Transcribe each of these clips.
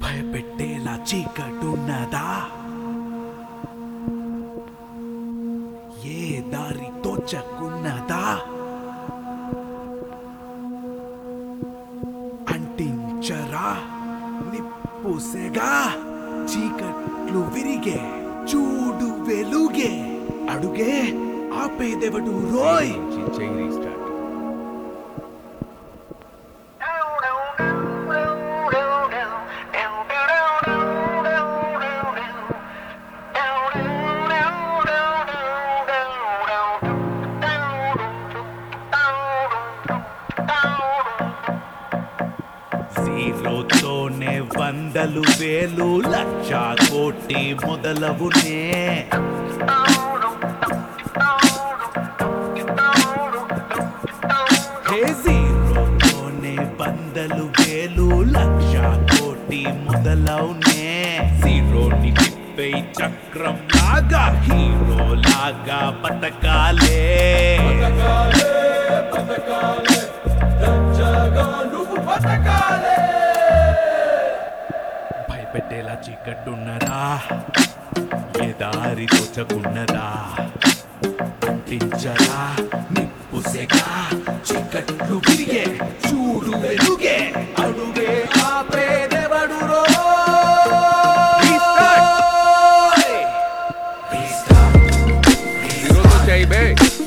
భయపెట్టేలా చీకటున్నదా ఏ దారి తోచకున్నదా అంటించరా నిప్పుసెగా చీకట్లు విరిగే చూడు వెలుగే అడుగే ఆపేదెవడు రోయ్ చెయ్యి రీస్టార్ట్ జీరోతోనే వందలు వేలు లక్ష కోటి మొదలవునే హే జీరోతోనే వందలు వేలు లక్ష కోటి మొదలవునే జీరోని తిప్పే చక్రం లాగా హీరో లాగా బతకాలే భయపెట్టేలా చీకట్టున్నదా ఏ దారి తోచకున్నదా అంటించరా నిప్పుసెగా చీకట్లు విరిగే చూడు వెలుగే అడుగే ఆపేదెవడు ఈరోజు చెయ్యి బే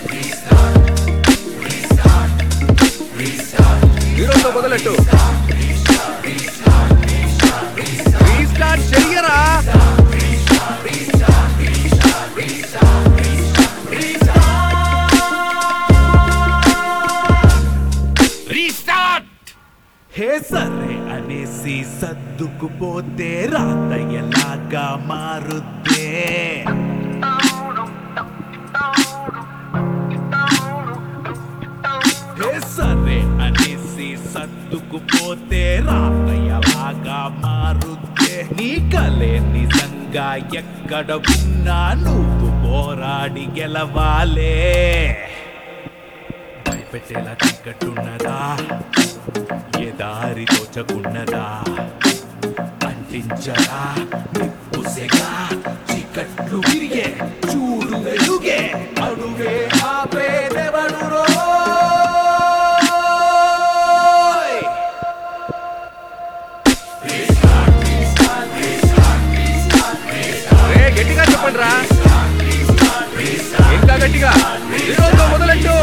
ఈరోజు మొదలెట్టు రీస్టార్ట్ చెయ్యరా రీస్టార్ట్ హే సరే అనేసి సర్దుకుపోతే రాత ఎలాగా మారుద్దే హే సరే అనేసి సర్దుకుపోతే రాత ఎలాగా మారుద్దే నీ కలే నిజంగా ఎక్కడ ఉన్నా నువ్వు పోరాడి గెలవాలే భయపెట్టేలా చీకట్టున్నదా ఏ దారి తోచకున్నదా అంటించరా నిప్పుసెగా చీకట్లు విరిగే చూడు వెలుగే అడుగే ఆపేదెవడు రోయ్ రే గట్టిగా చెప్పండి రా ఇంకా గట్టిగా ఈరోజు మొదలెట్టు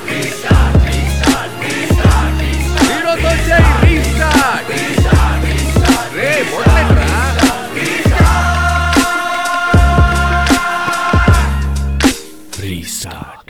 ఈరోజు చెయ్యి రీస్టార్ట్ రే మొదలెట్టురా రీస్టార్ట్